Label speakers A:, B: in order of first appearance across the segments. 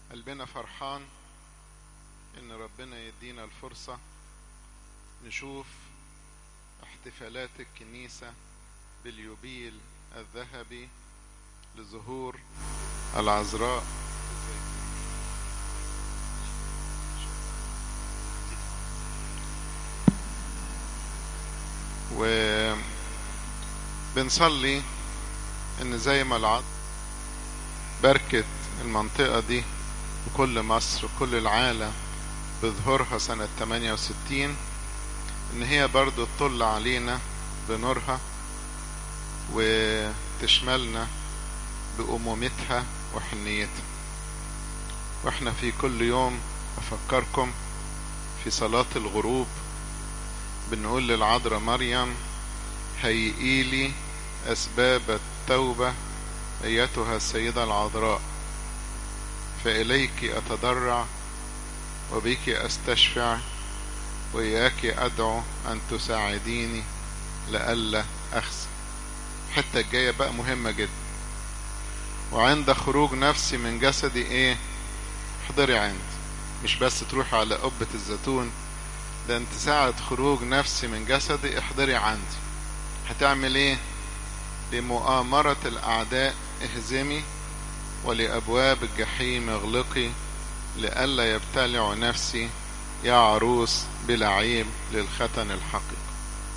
A: قلبنا فرحان ان ربنا يدينا الفرصة نشوف احتفالات الكنيسة باليوبيل الذهبي لظهور العذراء وبنصلي ان زي ما العض بركة المنطقة دي وكل مصر وكل العالم بظهورها سنة 68 ان هي برضو تطل علينا بنورها وتشملنا بأمومتها وحنيتها واحنا في كل يوم افكركم في صلاة الغروب بنقول للعذراء مريم هيئيلي أسباب التوبة أيتها السيدة العذراء فإليك أتضرع وبك أستشفع وإياك أدعو أن تساعديني لئلا أخسر الحتة الجاية بقى مهمة جدا وعند خروج نفسي من جسدي إيه احضري عندي مش بس تروحي على قبة الزيتون ده انت ساعة خروج نفسي من جسدي احضري عندي هتعمل ايه لمؤامرة الأعداء اهزمي ولأبواب الجحيم اغلقي لئلا يبتلع نفسي يا عروس بلا عيب للختن الحقيقي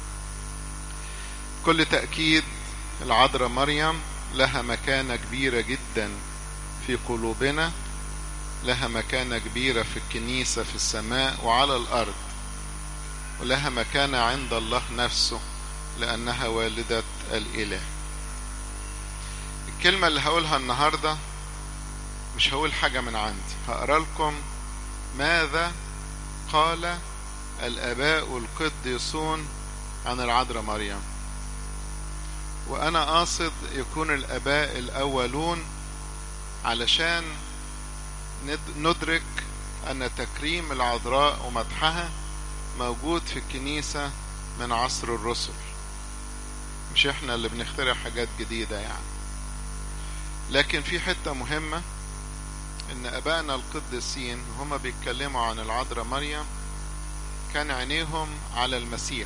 A: كل تأكيد العذراء مريم لها مكانة كبيرة جدا في قلوبنا لها مكانة كبيرة في الكنيسة في السماء وعلى الأرض ولها مكانة عند الله نفسه لأنها والدة الإله الكلمة اللي هقولها النهاردة مش هقول حاجة من عندي هقرا لكم ماذا قال الآباء القديسون عن العذراء مريم وأنا قاصد يكون الآباء الأولون علشان ندرك أن تكريم العذراء ومدحها موجود في الكنيسة من عصر الرسل مش احنا اللي بنخترع حاجات جديدة يعني لكن في حتة مهمة ان ابائنا القديسين هما بيتكلموا عن العذراء مريم كان عينيهم على المسيح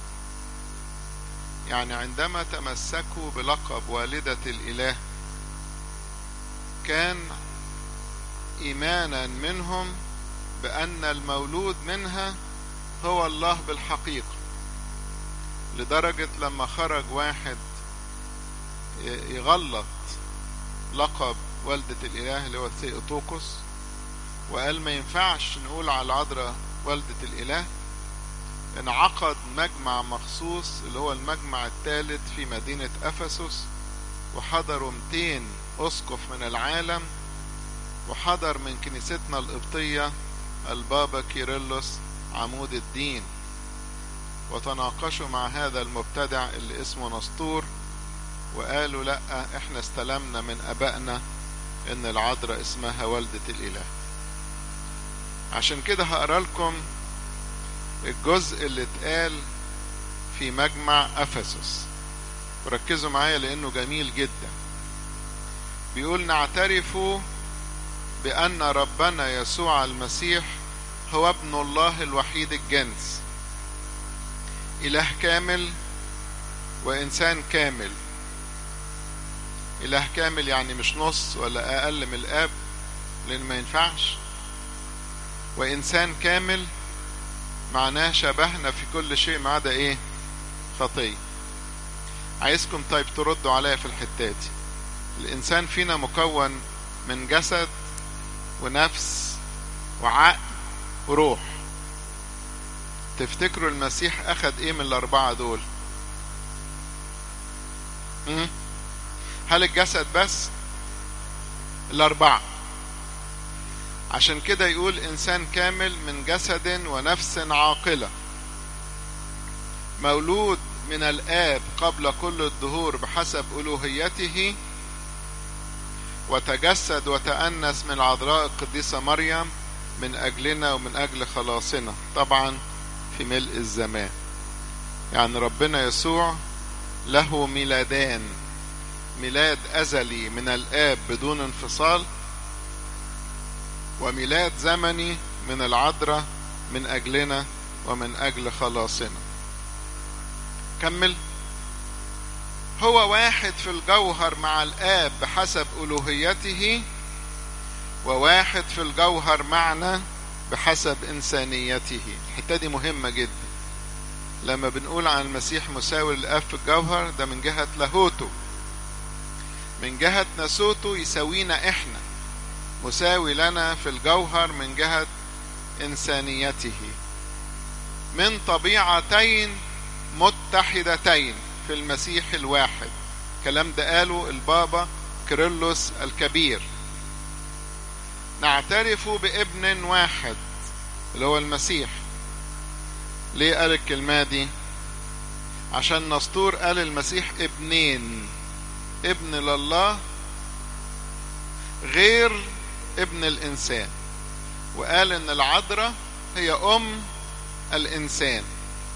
A: يعني عندما تمسكوا بلقب والدة الاله كان ايمانا منهم بان المولود منها هو الله بالحقيقة لدرجة لما خرج واحد يغلط لقب والدة الإله اللي هو ثيوتوكوس وقال ما ينفعش نقول على العذراء والدة الإله انعقد مجمع مخصوص اللي هو المجمع الثالث في مدينة أفسس وحضروا 200 أسقف من العالم وحضر من كنيستنا القبطية البابا كيرلس عمود الدين وتناقشوا مع هذا المبتدع اللي اسمه نسطور وقالوا لا احنا استلمنا من ابائنا ان العذراء اسمها والدة الاله عشان كده هقرا لكم الجزء اللي اتقال في مجمع افسس وركزوا معايا لانه جميل جدا بيقول نعترف بان ربنا يسوع المسيح هو ابن الله الوحيد الجنس اله كامل وانسان كامل اله كامل يعني مش نص ولا اقل من الاب لان ما ينفعش وانسان كامل معناه شبهنا في كل شيء ما عدا ايه خطيه عايزكم طيب تردوا عليا في الحتات دي الانسان فينا مكون من جسد ونفس وعقل وروح تفتكروا المسيح اخد ايه من الاربعه دول م? هل الجسد بس الاربعه عشان كده يقول انسان كامل من جسد ونفس عاقله مولود من الاب قبل كل الدهور بحسب الوهيته وتجسد وتأنس من العذراء القديسة مريم من أجلنا ومن أجل خلاصنا طبعا في ملء الزمان يعني ربنا يسوع له ميلادان ميلاد أزلي من الآب بدون انفصال وميلاد زمني من العذراء من أجلنا ومن أجل خلاصنا كمل هو واحد في الجوهر مع الآب بحسب ألوهيته وواحد في الجوهر معنا بحسب إنسانيته الحتة دي مهمة جدا لما بنقول عن المسيح مساوي للآب في الجوهر ده من جهة لاهوته من جهة ناسوته يساوينا إحنا مساوي لنا في الجوهر من جهة إنسانيته من طبيعتين متحدتين في المسيح الواحد الكلام ده قاله البابا كيرلس الكبير نعترف بابن واحد اللي هو المسيح ليه قال الكلمة دي عشان نسطور قال المسيح ابنين ابن لله غير ابن الانسان وقال ان العذراء هي ام الانسان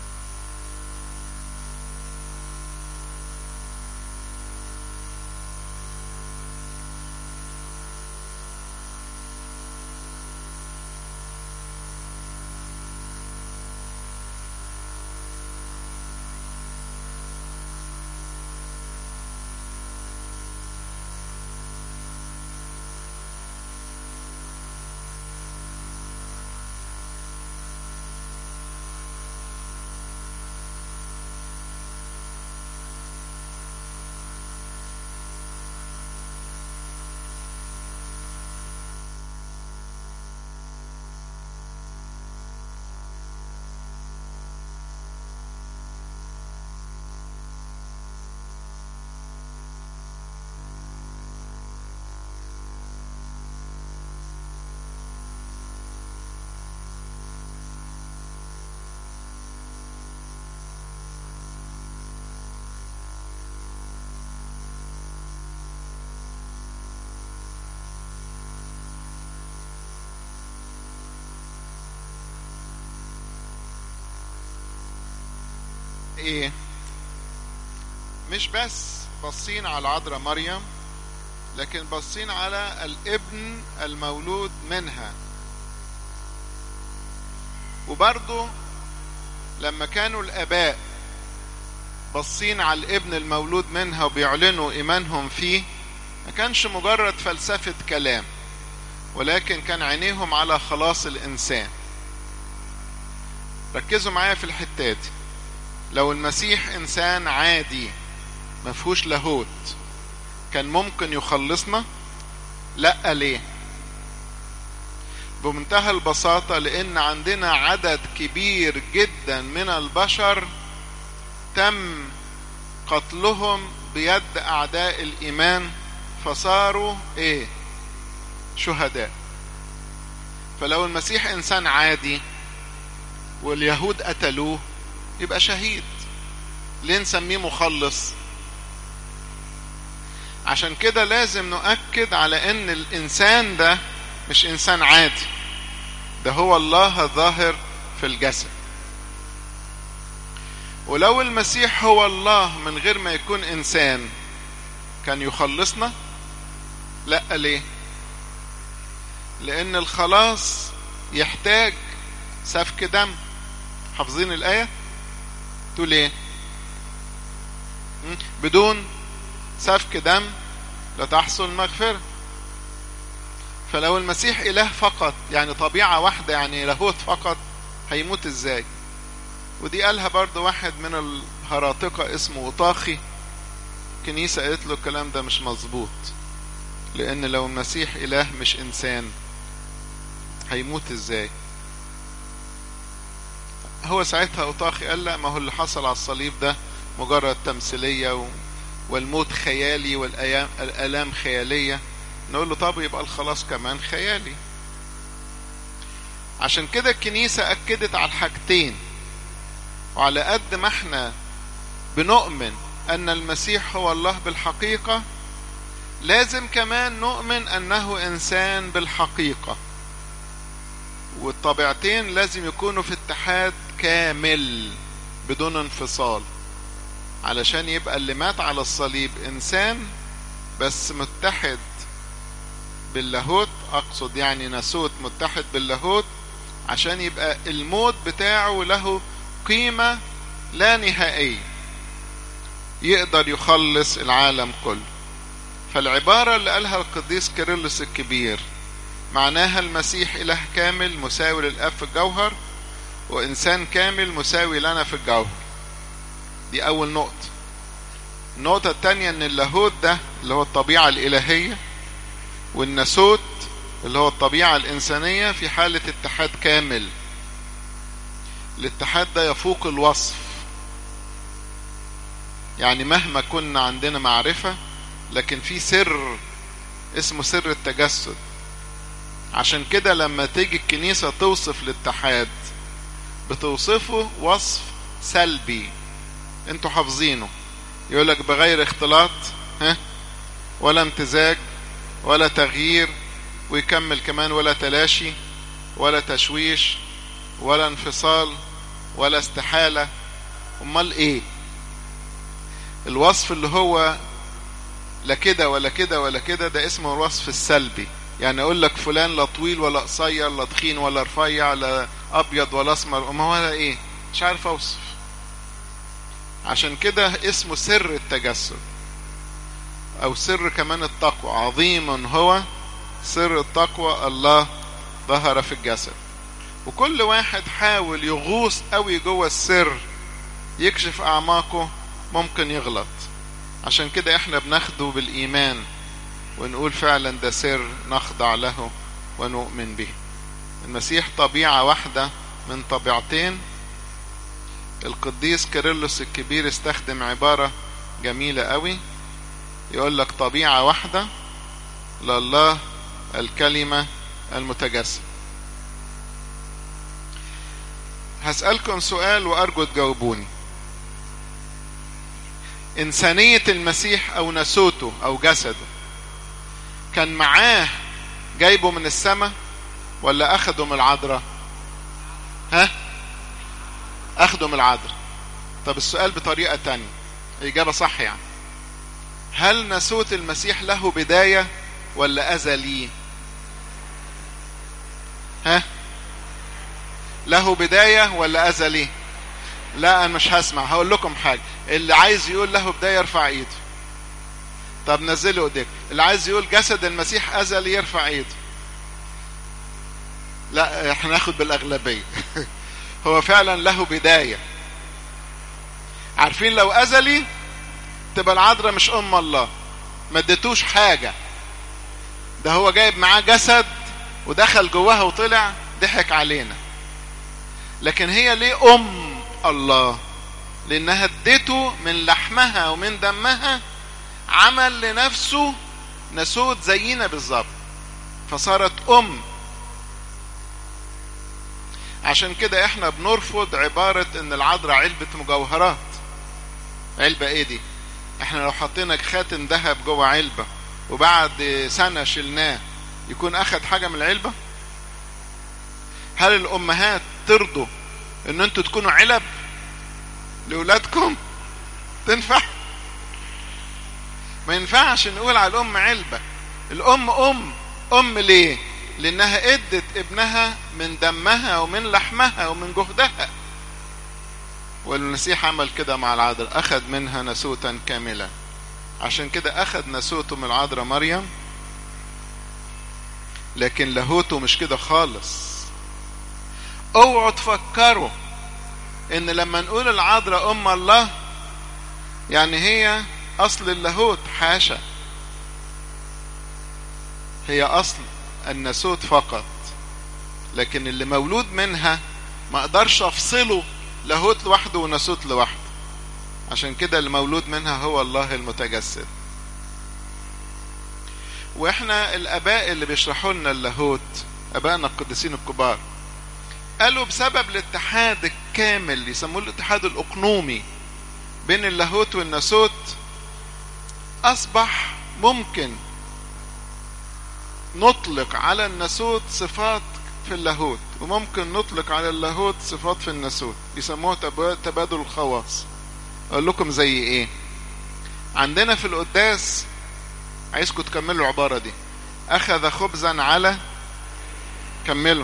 A: ايه مش بس باصين على العذراء مريم لكن باصين على الابن المولود منها وبرضه لما كانوا الاباء باصين على الابن المولود منها وبيعلنوا ايمانهم فيه ما كانش مجرد فلسفة كلام ولكن كان عينيهم على خلاص الانسان ركزوا معايا في الحتة دي لو المسيح انسان عادي ما فيهوش لاهوت كان ممكن يخلصنا لا ليه بمنتهى البساطة لان عندنا عدد كبير جدا من البشر تم قتلهم بيد اعداء الايمان فصاروا ايه شهداء فلو المسيح انسان عادي واليهود قتلوه يبقى شهيد ليه نسميه مخلص عشان كده لازم نؤكد على ان الانسان ده مش انسان عادي ده هو الله الظاهر في الجسد ولو المسيح هو الله من غير ما يكون انسان كان يخلصنا لا ليه لان الخلاص يحتاج سفك دم حافظين الايه تقول ايه بدون سفك دم لا تحصل مغفرة فلو المسيح إله فقط يعني طبيعة واحدة يعني لاهوت فقط هيموت ازاي ودي قالها برضو واحد من الهراطقة اسمه أوطاخي كنيسة قالت له الكلام ده مش مظبوط لأن لو المسيح إله مش إنسان هيموت ازاي هو ساعتها أوطاخي قال لا ما هو اللي حصل على الصليب ده مجرد تمثيلية و... والموت خيالي والآلام خيالية نقول له طب يبقى الخلاص كمان خيالي عشان كده الكنيسة أكدت على الحاجتين وعلى قد ما احنا بنؤمن أن المسيح هو الله بالحقيقة لازم كمان نؤمن أنه إنسان بالحقيقة والطبيعتين لازم يكونوا في اتحاد كامل بدون انفصال علشان يبقى اللي مات على الصليب انسان بس متحد باللاهوت اقصد يعني ناسوت متحد باللاهوت عشان يبقى الموت بتاعه له قيمة لا نهائية يقدر يخلص العالم كله فالعبارة اللي قالها القديس كيرلس الكبير معناها المسيح إله كامل مساوي للأب في الجوهر وإنسان كامل مساوي لنا في الجوهر دي أول نقطة النقطة التانية إن اللاهوت ده اللي هو الطبيعة الإلهية والناسوت اللي هو الطبيعة الإنسانية في حالة اتحاد كامل الاتحاد ده يفوق الوصف يعني مهما كنا عندنا معرفة لكن في سر اسمه سر التجسد عشان كده لما تيجي الكنيسة توصف الاتحاد بتوصفه وصف سلبي انتوا حافظينه يقولك بغير اختلاط ها ولا امتزاج ولا تغيير ويكمل كمان ولا تلاشي ولا تشويش ولا انفصال ولا استحالة امال ايه الوصف اللي هو لا كده ولا كده ولا كده ده اسمه الوصف السلبي يعني اقول لك فلان لا طويل ولا قصير لا تخين ولا رفيع لا ابيض ولا اسمر ما هو ولا ايه مش عارف اوصف عشان كده اسمه سر التجسد او سر كمان التقوى عظيم هو سر التقوى الله ظهر في الجسد وكل واحد حاول يغوص قوي جوه السر يكشف اعماقه ممكن يغلط عشان كده احنا بناخده بالايمان ونقول فعلا ده سر نخضع له ونؤمن به المسيح طبيعة واحدة من طبيعتين القديس كيرلس الكبير استخدم عبارة جميلة قوي يقول لك طبيعة واحدة لله الكلمة المتجسد هسألكم سؤال وأرجو تجاوبوني إنسانية المسيح أو نسوته أو جسده كان معاه جايبه من السماء ولا أخده من العذراء ها أخده من العذراء طب السؤال بطريقة تانية إجابة صح يعني هل نسوت المسيح له بداية ولا أزلي ها له بداية ولا أزلي لا أنا مش هسمع هقول لكم حاجة اللي عايز يقول له بداية يرفع ايده طب نزله ايديك اللي عايز يقول جسد المسيح أزلي يرفع ايده لا احنا ناخد بالأغلبية هو فعلا له بداية عارفين لو أزلي تبقى العذراء مش أم الله ما اديتوش حاجة ده هو جايب معاه جسد ودخل جواها وطلع ضحك علينا لكن هي ليه أم الله لأنها اديته من لحمها ومن دمها عمل لنفسه نسوت زينا بالظبط فصارت أم عشان كده احنا بنرفض عبارة ان العذراء علبة مجوهرات علبة ايه دي احنا لو حطينا خاتم ذهب جوه علبة وبعد سنة شلناه يكون اخد حاجة من العلبة هل الامهات ترضوا ان انتوا تكونوا علب لاولادكم تنفع ما ينفعش نقول على الام علبة الام ام ام ليه لانها ادت ابنها من دمها ومن لحمها ومن جهدها والمسيح عمل كده مع العذراء اخذ منها نسوتا كاملا عشان كده اخذ نسوته من العذراء مريم لكن لاهوته مش كده خالص اوعوا تفكروا ان لما نقول العذراء ام الله يعني هي اصل اللاهوت حاشا هي اصل الناسوت فقط لكن اللي مولود منها ما اقدرش افصله لاهوت لوحده وناسوت لوحده عشان كده اللي مولود منها هو الله المتجسد واحنا الاباء اللي بيشرحوا لنا اللاهوت ابائنا القديسين الكبار قالوا بسبب الاتحاد الكامل يسموه الاتحاد الاقنومي بين اللاهوت والناسوت اصبح ممكن نطلق على الناسوت صفات في اللاهوت وممكن نطلق على اللاهوت صفات في الناسوت يسموها تبادل الخواص اقول لكم زي ايه عندنا في القداس عايزكم تكملوا العبارة دي أخذ خبزا على كملوا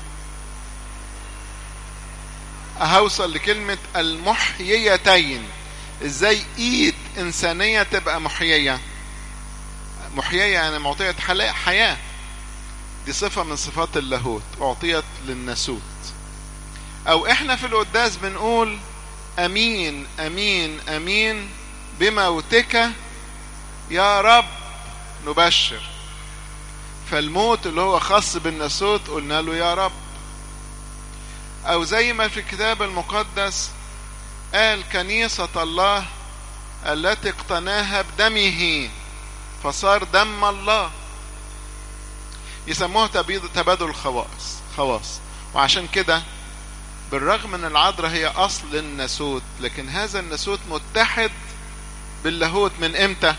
A: هوصل لكلمة المحييتين ازاي ايد انسانية تبقى محيية محيية يعني معطية حياة دي صفة من صفات اللاهوت اعطيت للناسوت او احنا في القداس بنقول امين امين امين بموتك يا رب نبشر فالموت اللي هو خاص بالناسوت قلنا له يا رب او زي ما في الكتاب المقدس قال كنيسة الله التي اقتناها بدمه فصار دم الله يسموها تبادل خواص خواص وعشان كده بالرغم ان العذراء هي اصل الناسوت لكن هذا الناسوت متحد باللاهوت من امتى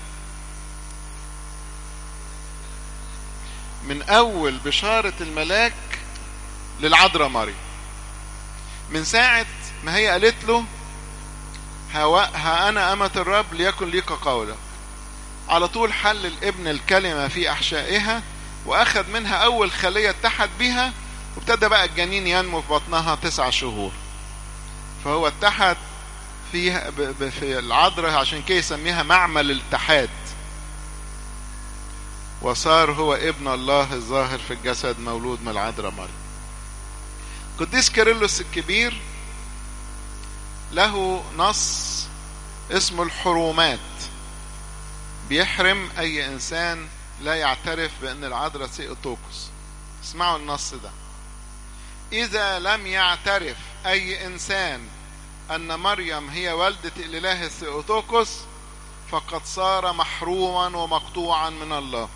A: من اول بشارة الملاك للعذراء مريم من ساعة ما هي قالت له ها انا امة الرب ليكن ليك قولك على طول حل الابن الكلمة في احشائها واخذ منها اول خلية اتحد بها وابتدى بقى الجنين ينمو في بطنها تسع شهور فهو اتحد فيها في العذراء عشان كده يسميها معمل الاتحاد وصار هو ابن الله الظاهر في الجسد مولود من العذراء مريم قديس كيرلس الكبير له نص اسمه الحرومات بيحرم اي انسان لا يعترف بان العذراء سيئوتوكوس اسمعوا النص ده اذا لم يعترف اي انسان ان مريم هي والدة الاله السيئوتوكوس فقد صار محروما ومقطوعا من الله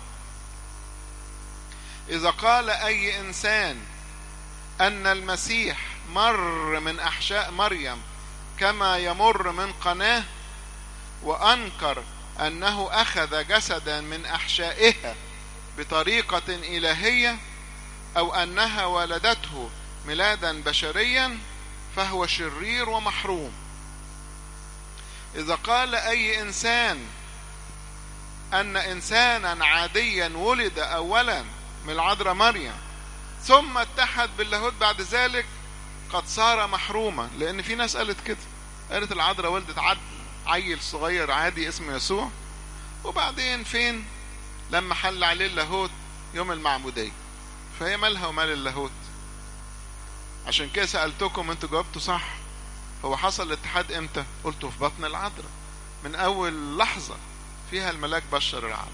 A: اذا قال اي انسان ان المسيح مر من احشاء مريم كما يمر من قناه وانكر انه اخذ جسدا من احشائها بطريقه الهيه او انها ولدته ميلادا بشريا فهو شرير ومحروم اذا قال اي انسان ان انسانا عاديا ولد اولا من العذراء مريم ثم اتحد باللاهوت بعد ذلك قد صار محروما لان في ناس قالت كده قالت العذراء ولدت عد عيل صغير عادي اسمه يسوع وبعدين فين لما حل عليه اللاهوت يوم المعمودية فهي مالها ومال اللاهوت عشان كده سألتكم انتوا جاوبتوا صح هو حصل الاتحاد امتى قلتوا في بطن العذراء من اول لحظة فيها الملاك بشر العذراء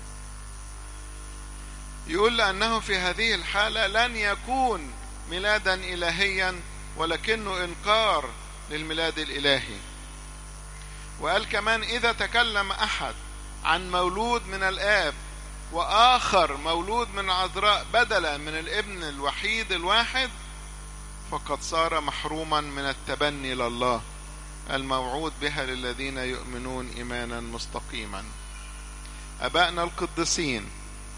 A: يقول لأنه في هذه الحالة لن يكون ميلادا إلهيا ولكنه إنكار للميلاد الإلهي وقال كمان إذا تكلم أحد عن مولود من الآب وآخر مولود من العذراء بدلا من الابن الوحيد الواحد فقد صار محروما من التبني لله الموعود بها للذين يؤمنون إيمانا مستقيما أبائنا القديسين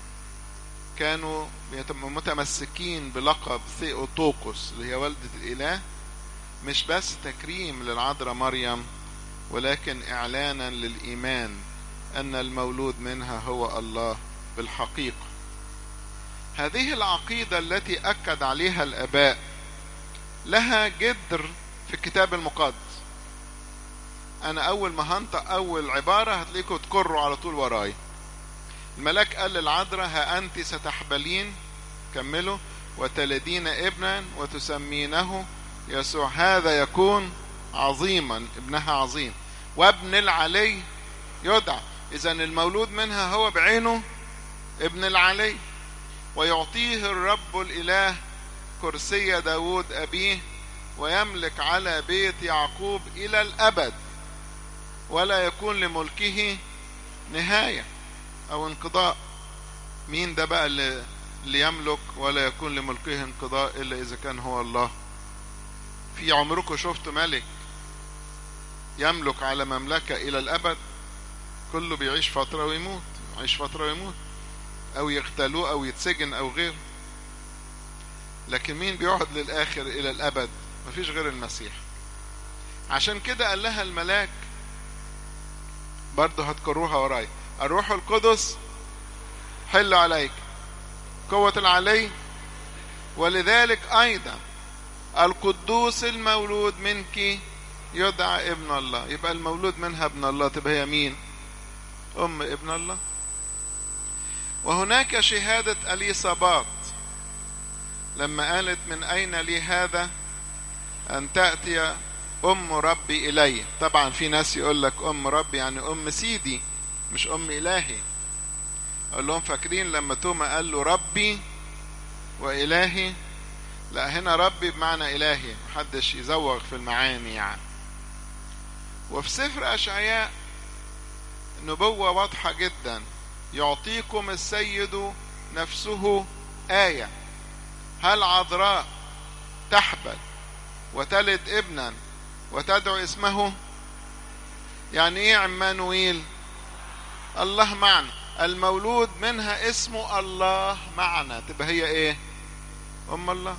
A: كانوا متمسكين بلقب ثيوتوكوس اللي هي والدة الإله مش بس تكريم للعذراء مريم ولكن إعلانا للإيمان أن المولود منها هو الله بالحقيقة هذه العقيدة التي أكد عليها الآباء لها جذر في الكتاب المقدس أنا أول ما هنطق أول عبارة هتلاقيكم تكروا على طول وراي الملاك قال للعذراء ها أنت ستحبلين كملوا وتلدين ابنا وتسمينه يسوع هذا يكون عظيما ابنها عظيم وابن العلي يدعى اذا المولود منها هو بعينه ابن العلي ويعطيه الرب الاله كرسي داود ابيه ويملك على بيت يعقوب الى الابد ولا يكون لملكه نهايه او انقضاء مين ده بقى اللي, اللي يملك ولا يكون لملكه انقضاء الا اذا كان هو الله في عمركم شفتوا ملك يملك على مملكة إلى الأبد كله بيعيش فترة ويموت يعيش فترة ويموت أو يغتالوه أو يتسجن أو غير لكن مين بيقعد للآخر إلى الأبد مفيش غير المسيح عشان كده قال لها الملاك برضه هتكروها وراي الروح القدس حل عليك قوة العلي ولذلك أيضا القدوس المولود منك يدعى ابن الله يبقى المولود منها ابن الله تبقى هي مين أم ابن الله وهناك شهادة أليصابات لما قالت من أين لي هذا أن تأتي أم ربي إلي طبعا في ناس يقول لك أم ربي يعني أم سيدي مش أم إلهي أقول لهم فاكرين لما توما قال له ربي وإلهي لا هنا ربي بمعنى إلهي محدش يزوغ في المعاني يعني وفي سفر أشعياء نبوة واضحة جدا يعطيكم السيد نفسه آية هل عذراء تحبل وتلد ابنا وتدعو اسمه يعني ايه عمانويل الله معنا المولود منها اسمه الله معنا تبقى هي ايه ام الله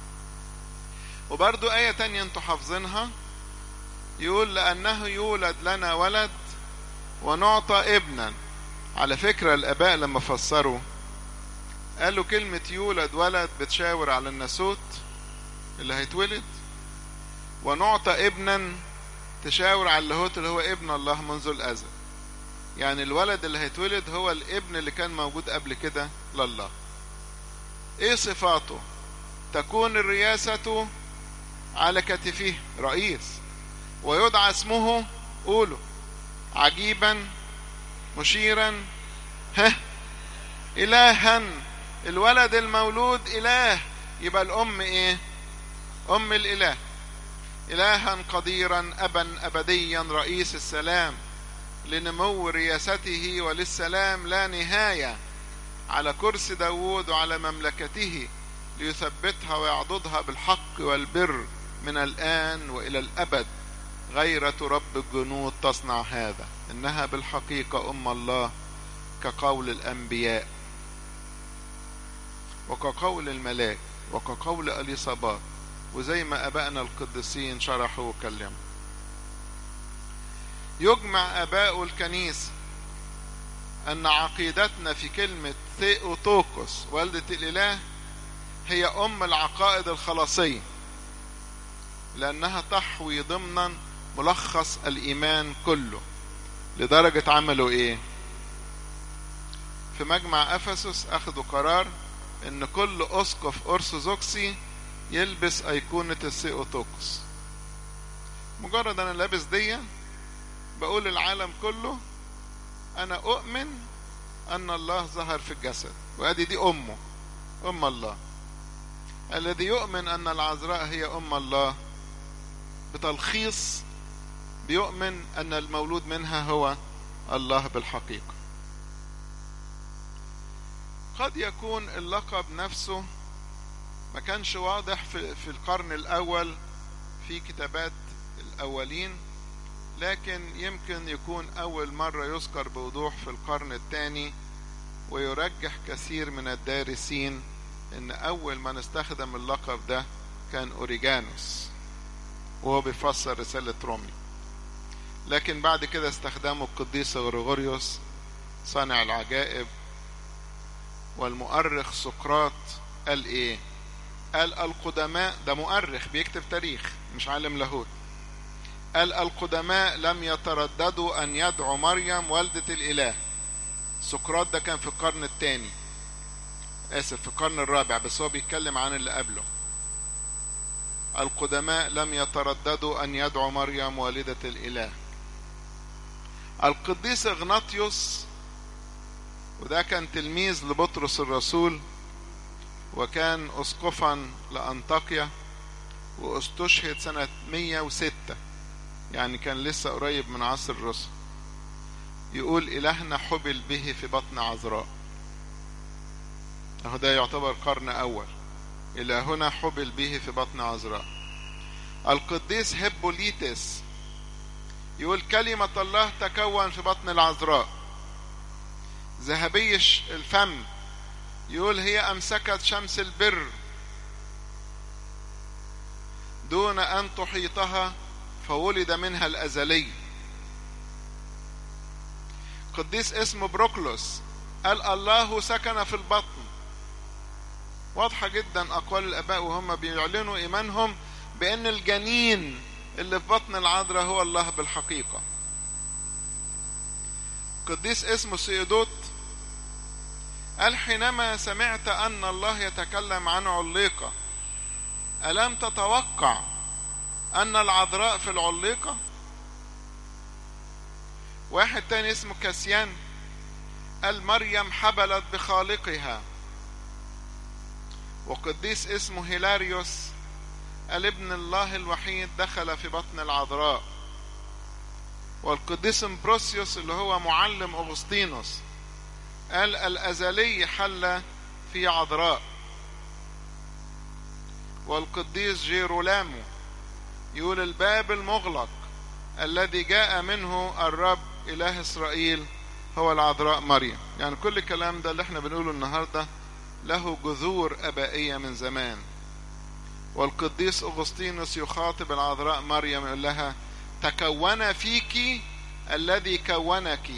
A: وبرضو آية تانية انتوا حافظينها يقول لأنه يولد لنا ولد ونعطى ابنا على فكرة الآباء لما فسروا قالوا كلمة يولد ولد بتشاور على الناسوت اللي هيتولد ونعطى ابنا تشاور على اللاهوت اللي هو ابن الله منذ الأزل يعني الولد اللي هيتولد هو الابن اللي كان موجود قبل كده لله ايه صفاته تكون الرياسة على كتفه رئيس ويدعى اسمه قولوا عجيبا مشيرا ها إلها الولد المولود إله يبقى الأم إيه أم الإله إلها قديرا أبا أبديا رئيس السلام لنمو رياسته وللسلام لا نهاية على كرسي داود وعلى مملكته ليثبتها ويعضدها بالحق والبر من الآن وإلى الأبد غيرة رب الجنود تصنع هذا إنها بالحقيقة أم الله كقول الأنبياء وكقول الملاك وكقول أليصابات وزي ما أبائنا القديسين شرحوا وكلموا يجمع أباء الكنيسة أن عقيدتنا في كلمة ثيوتوكوس والدة الإله هي أم العقائد الخلاصية لأنها تحوي ضمنا ملخص الإيمان كله لدرجة عملوا إيه في مجمع أفسس أخذوا قرار إن كل أسقف أرثوذكسي يلبس أيقونة الثيوتوكوس مجرد أنا لابس دي بقول للعالم كله أنا أؤمن أن الله ظهر في الجسد وأدي دي أمه أم الله الذي يؤمن أن العذراء هي أم الله بتلخيص بيؤمن أن المولود منها هو الله بالحقيقة قد يكون اللقب نفسه ما كانش واضح في, في القرن الأول في كتابات الأولين لكن يمكن يكون أول مرة يذكر بوضوح في القرن الثاني ويرجح كثير من الدارسين ان اول من استخدم اللقب ده كان اوريجانوس وهو بيفسر رسالة رومي لكن بعد كده استخدمه القديس غريغوريوس صانع العجائب والمؤرخ سقراط قال ايه قال القدماء ده مؤرخ بيكتب تاريخ مش عالم لاهوت قال القدماء لم يترددوا ان يدعوا مريم والدة الاله سقراط ده كان في القرن الثاني اسف في القرن الرابع بس هو بيتكلم عن اللي قبله القدماء لم يترددوا ان يدعوا مريم والدة الاله القديس اغناطيوس وده كان تلميذ لبطرس الرسول وكان اسقفا لانطاكيا واستشهد سنة 106 يعني كان لسه قريب من عصر الرسل يقول إلهنا حبل به في بطن عذراء أهو ده يعتبر قرن أول إلهنا حبل به في بطن عذراء القديس هيبوليتس يقول كلمة الله تكون في بطن العذراء ذهبي الفم يقول هي أمسكت شمس البر دون أن تحيطها فولد منها الأزلي قديس اسمه بروكلوس قال الله سكن في البطن واضحة جدا أقوال الآباء وهم بيعلنوا إيمانهم بأن الجنين اللي في بطن العذراء هو الله بالحقيقة قديس اسمه سيدوت قال حينما سمعت أن الله يتكلم عن عليقة ألم تتوقع أن العذراء في العليقة واحد تاني اسمه كاسيان قال مريم حبلت بخالقها وقديس اسمه هيلاريوس قال ابن الله الوحيد دخل في بطن العذراء والقديس امبروسيوس اللي هو معلم اغسطينوس قال الازلي حل في عذراء والقديس جيرولامو يقول الباب المغلق الذي جاء منه الرب اله اسرائيل هو العذراء مريم يعني كل الكلام ده اللي احنا بنقوله النهارده له جذور ابائيه من زمان والقديس اغسطينوس يخاطب العذراء مريم يقول لها تكون فيك الذي كونك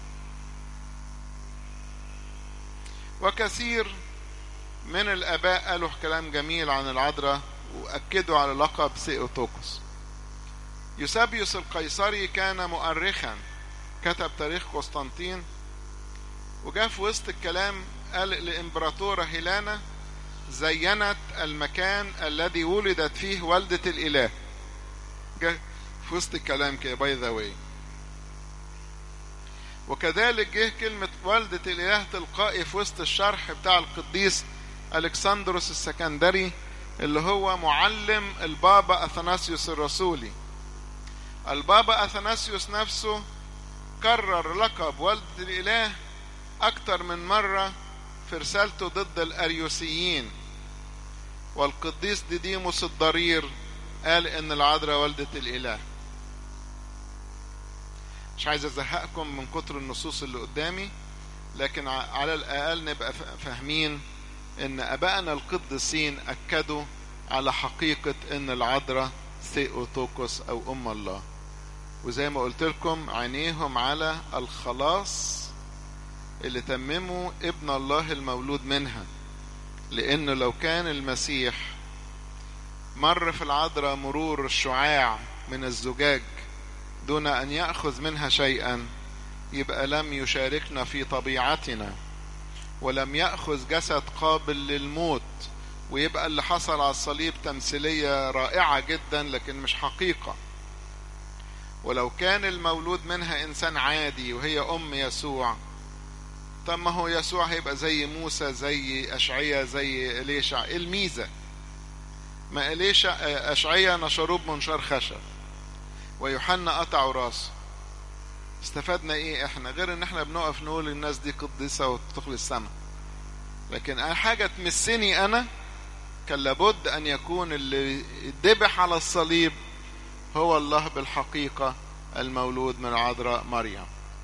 A: وكثير من الاباء قالوا كلام جميل عن العذراء واكدوا على لقب سيوتوكوس يوسابيوس القيصري كان مؤرخا كتب تاريخ قسطنطين وجاء في وسط الكلام قال الامبراطوره هيلانا زينت المكان الذي ولدت فيه والدة الإله جه في وسط الكلام كده باي ذا واي وكذلك جه كلمة والدة الإله تلقائي في وسط الشرح بتاع القديس ألكسندروس السكندري اللي هو معلم البابا أثناسيوس الرسولي البابا أثناسيوس نفسه كرر لقب والدة الإله أكتر من مرة في رسالته ضد الأريوسيين والقديس ديديموس الضرير قال إن العذراء والدة الإله مش عايز أزهقكم من كتر النصوص اللي قدامي لكن على الأقل نبقى فاهمين إن أبائنا القديسين أكدوا على حقيقة إن العذراء ثيوتوكوس أو أم الله وزي ما قلت لكم عينيهم على الخلاص اللي تممه ابن الله المولود منها لأنه لو كان المسيح مر في العذراء مرور الشعاع من الزجاج دون أن يأخذ منها شيئا يبقى لم يشاركنا في طبيعتنا ولم يأخذ جسد قابل للموت ويبقى اللي حصل على الصليب تمثيلية رائعة جدا لكن مش حقيقة ولو كان المولود منها إنسان عادي وهي أم يسوع طب ما هو يسوع هيبقى زي موسى زي أشعية زي إليشع إيه الميزة ما إليشع أشعية نشروه بمنشار خشب ويوحنا قطعوا راسه استفدنا ايه احنا غير ان احنا بنقف نقول الناس دي قديسة وتدخل السماء لكن حاجة تمسني انا كان لابد ان يكون اللي ذبح على الصليب هو الله بالحقيقة المولود من العذراء مريم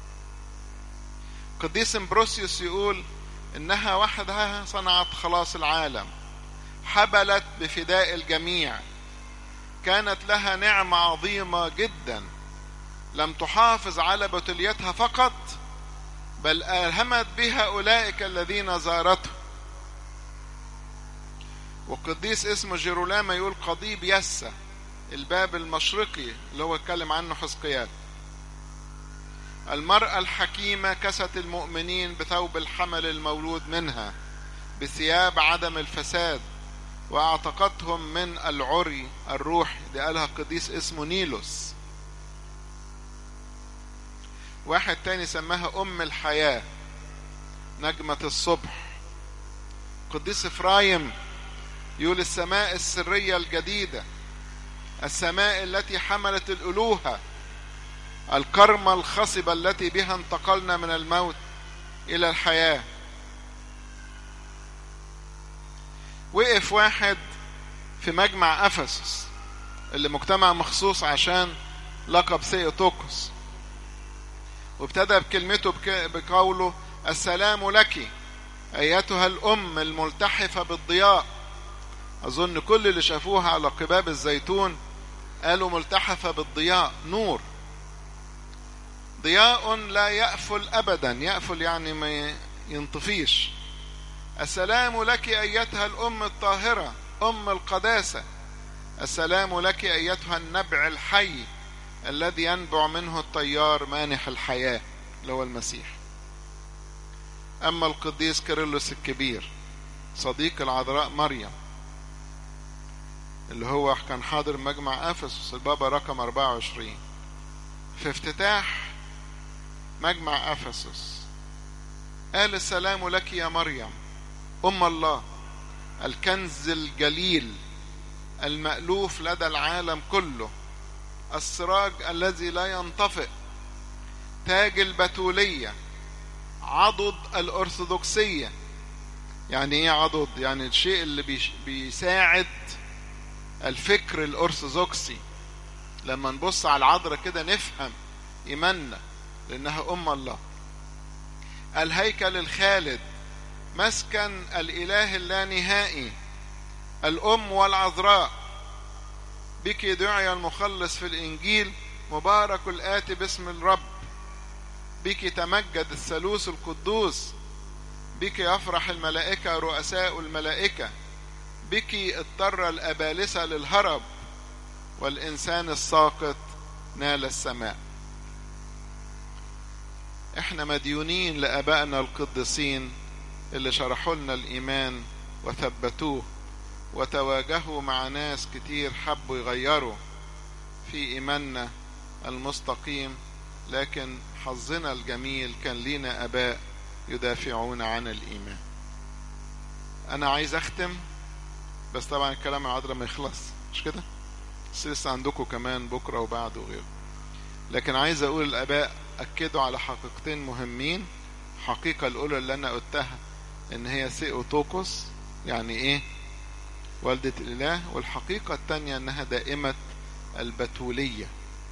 A: قديس امبروسيوس يقول انها وحدها صنعت خلاص العالم حبلت بفداء الجميع كانت لها نعمة عظيمة جدا لم تحافظ على بتليتها فقط بل ألهمت بها أولئك الذين زارته وقديس اسمه جيرولاما يقول قضيب يسة الباب المشرقي اللي هو اتكلم عنه حزقيال المرأة الحكيمة كست المؤمنين بثوب الحمل المولود منها بثياب عدم الفساد واعتقتهم من العري الروح دي قالها قديس اسمه نيلوس واحد تاني سماها ام الحياة نجمة الصبح قديس افرايم يقول السماء السرية الجديدة السماء التي حملت الالوهة الكرمة الخصبة التي بها انتقلنا من الموت الى الحياه وقف واحد في مجمع افسس اللي مجتمع مخصوص عشان لقب سيوتوكوس وابتدى بكلمته بقوله السلام لك ايتها الام الملتحفه بالضياء اظن كل اللي شافوها على قباب الزيتون قالوا ملتحفه بالضياء نور ضياء لا يأفل ابدا يأفل يعني ما ينطفيش السلام لك ايتها الام الطاهره ام القداسه السلام لك ايتها النبع الحي الذي ينبع منه الطيار مانح الحياه اللي هو المسيح اما القديس كيرلس الكبير صديق العذراء مريم اللي هو كان حاضر مجمع افسس البابا رقم 24 في افتتاح مجمع افسس قال السلام لك يا مريم ام الله الكنز الجليل المألوف لدى العالم كله السراج الذي لا ينطفئ تاج البتولية عضد الأرثوذكسية يعني ايه عضد يعني الشيء اللي بيساعد الفكر الأرثوذكسي لما نبص على العذراء كده نفهم إيماننا لأنها أم الله الهيكل الخالد مسكن الإله اللانهائي الأم والعذراء بك دعي المخلص في الإنجيل مبارك الآتي باسم الرب بك تمجد الثالوث القدوس بك يفرح الملائكة رؤساء الملائكة بك اضطر الأبالسة للهرب والإنسان الساقط نال السماء احنا مديونين لآبائنا القديسين اللي شرحوا لنا الإيمان وثبتوه وتواجهوا مع ناس كتير حبوا يغيروا في إيماننا المستقيم لكن حظنا الجميل كان لينا أباء يدافعون عن الإيمان أنا عايز أختم بس طبعا الكلام العذراء ما يخلص مش كده بس لسه عندكم كمان بكرة وبعد وغيره لكن عايز أقول الآباء أكدوا على حقيقتين مهمين الحقيقة الأولى اللي أنا قلتها إن هي سيئوتوكوس يعني إيه والدة الإله والحقيقة التانية إنها دائمة البتولية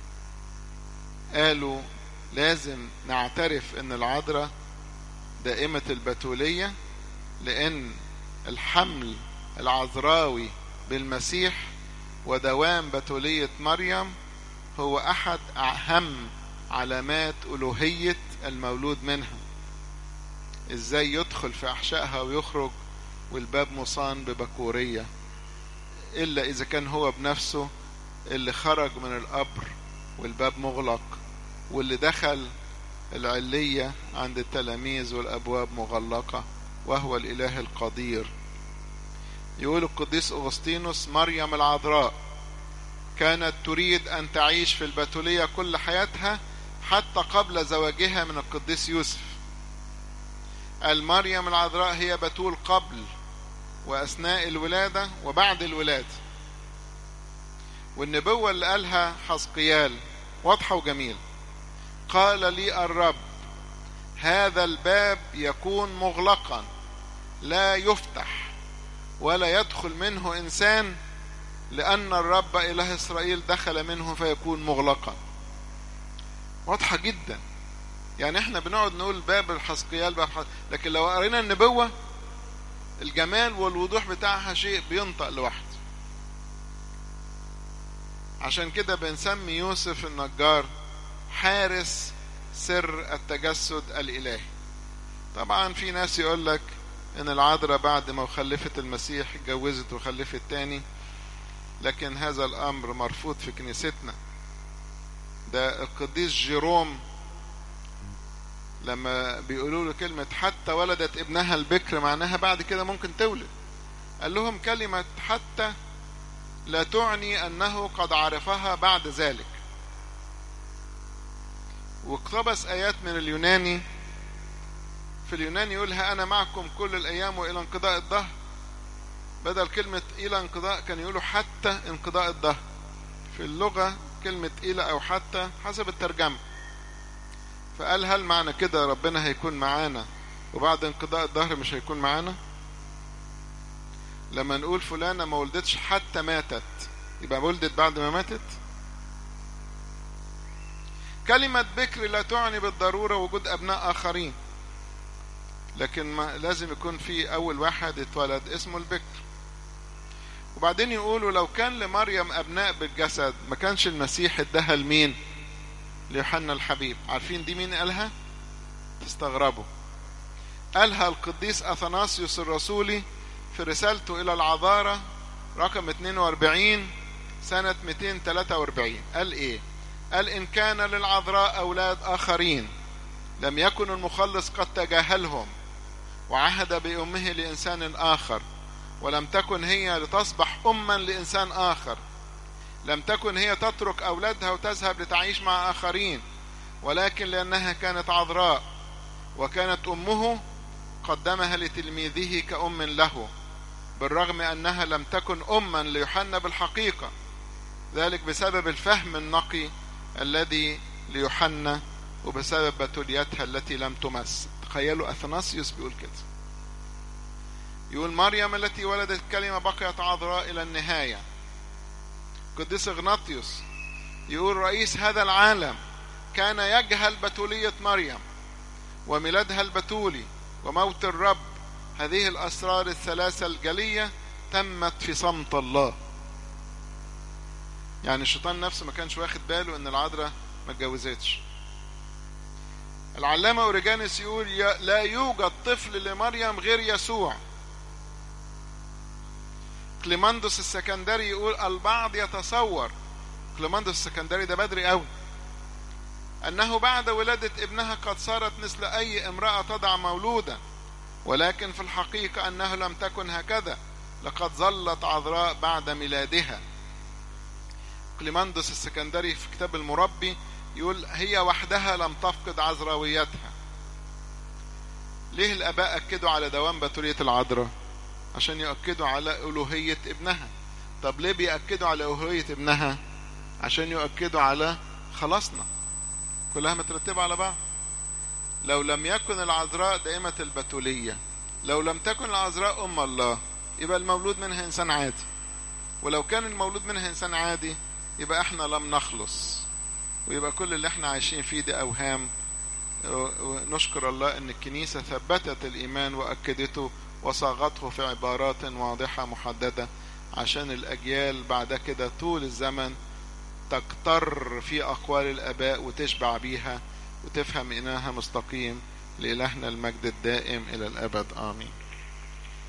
A: قالوا لازم نعترف إن العذراء دائمة البتولية لأن الحمل العذراوي بالمسيح ودوام بتولية مريم هو أحد أهم علامات ألوهية المولود منها إزاي يدخل في أحشائها ويخرج والباب مصان ببكورية إلا إذا كان هو بنفسه اللي خرج من القبر والباب مغلق واللي دخل العلية عند التلاميذ والأبواب مغلقة وهو الإله القدير يقول القديس أغسطينوس مريم العذراء كانت تريد أن تعيش في البتولية كل حياتها حتى قبل زواجها من القديس يوسف المريم العذراء هي بتول قبل وأثناء الولادة وبعد الولادة والنبوة اللي قالها حزقيال واضحة وجميلة قال لي الرب هذا الباب يكون مغلقا لا يفتح ولا يدخل منه إنسان لأن الرب إله إسرائيل دخل منه فيكون مغلقا واضحة جدا يعني احنا بنقعد نقول باب الحسقيال باب حسقيال لكن لو قرينا النبوة الجمال والوضوح بتاعها شيء بينطق لوحده عشان كده بنسمي يوسف النجار حارس سر التجسد الإلهي طبعا في ناس يقول لك ان العذراء بعد ما خلفت المسيح اتجوزت وخلفت تاني لكن هذا الامر مرفوض في كنيستنا ده القديس جيروم لما بيقولوا له كلمة حتى ولدت ابنها البكر معناها بعد كده ممكن تولد قال لهم كلمة حتى لا تعني أنه قد عرفها بعد ذلك واقتبس آيات من اليوناني في اليوناني يقولها أنا معكم كل الأيام وإلى انقضاء الدهر بدل كلمة إلى انقضاء كان يقولوا حتى انقضاء الدهر في اللغة كلمة إلى أو حتى حسب الترجمة فقال هل معنى كده ربنا هيكون معانا وبعد انقضاء الدهر مش هيكون معانا لما نقول فلانة ما ولدتش حتى ماتت يبقى ولدت بعد ما ماتت كلمة بكر لا تعني بالضرورة وجود أبناء آخرين لكن ما لازم يكون في أول واحد اتولد اسمه البكر وبعدين يقولوا لو كان لمريم أبناء بالجسد ما كانش المسيح ادها لمين ليوحنا الحبيب عارفين دي مين قالها تستغربوا قالها القديس أثناسيوس الرسولي في رسالته إلى العذارة رقم 42 سنة 243 قال إيه قال إن كان للعذراء أولاد آخرين لم يكن المخلص قد تجاهلهم وعهد بأمه لإنسان آخر ولم تكن هي لتصبح أما لإنسان آخر لم تكن هي تترك أولادها وتذهب لتعيش مع آخرين ولكن لأنها كانت عذراء وكانت أمه قدمها لتلميذه كأم له بالرغم أنها لم تكن أما ليوحنا بالحقيقة ذلك بسبب الفهم النقي الذي ليوحنا وبسبب بتوليتها التي لم تمس تخيلوا أثناسيوس بيقول كده يقول مريم التي ولدت كلمة بقيت عذراء إلى النهاية قديس اغناطيوس يقول رئيس هذا العالم كان يجهل بتولية مريم وميلادها البتولي وموت الرب هذه الأسرار الثلاثة الجلية تمت في صمت الله يعني الشيطان نفسه ما كانش واخد باله ان العذراء ما اتجوزتش العلامة أوريجانيس يقول لا يوجد طفل لمريم غير يسوع كليماندوس السكندري يقول البعض يتصور كليماندوس السكندري ده بدري قوي أنه بعد ولادة ابنها قد صارت مثل أي امرأة تضع مولودا ولكن في الحقيقة أنه لم تكن هكذا لقد ظلت عذراء بعد ميلادها كليماندوس السكندري في كتاب المربي يقول هي وحدها لم تفقد عذراويتها ليه الآباء أكدوا على دوام بتولية العذراء عشان يؤكدوا على ألوهية ابنها طب ليه بيأكدوا على ألوهية ابنها عشان يؤكدوا على خلاصنا كلها مترتبة على بعض لو لم يكن العذراء دائمة البتولية لو لم تكن العذراء أم الله يبقى المولود منها إنسان عادي ولو كان المولود منها إنسان عادي يبقى احنا لم نخلص ويبقى كل اللي احنا عايشين فيه ده أوهام ونشكر الله ان الكنيسة ثبتت الإيمان وأكدته وصاغته في عبارات واضحة محددة عشان الأجيال بعد كده طول الزمن تكتر في أقوال الآباء وتشبع بيها وتفهم إنها مستقيم لإلهنا المجد الدائم إلى الأبد آمين